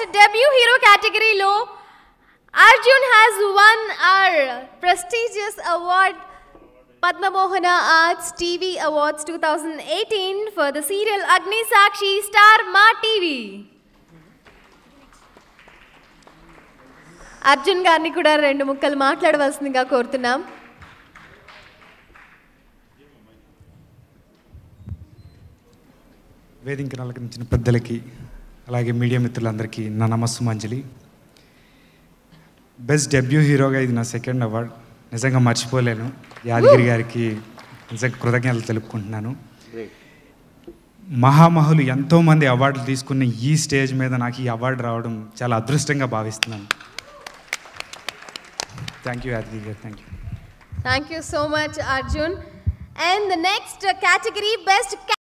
Debut hero కేటగిరీలో Arjun has won our prestigious award Padmamohana arts TV awards two thousand eighteen for the serial Agni Sakshi star Maa TV Arjun గారిని కూడా రెండు ముక్కలు మాట్లాడవలసిందిగా కోరుతున్నాం వేదికను అలంకరించిన పెద్దలకి అలాగే మీడియా మిత్రులందరికీ నా నమస్సుమాంజలి బెస్ట్ డెబ్యూ హీరోగా ఇది నా సెకండ్ అవార్డ్ నిజంగా మర్చిపోలేను యాదగిరి గారికి నిజంగా కృతజ్ఞతలు తెలుపుకుంటున్నాను మహామహులు ఎంతోమంది అవార్డులు తీసుకున్న ఈ స్టేజ్ మీద నాకు ఈ అవార్డు రావడం చాలా అదృష్టంగా భావిస్తున్నాను thank you Yadagiri garu thank you Thank you so much, Arjun. And the next uh, category, Best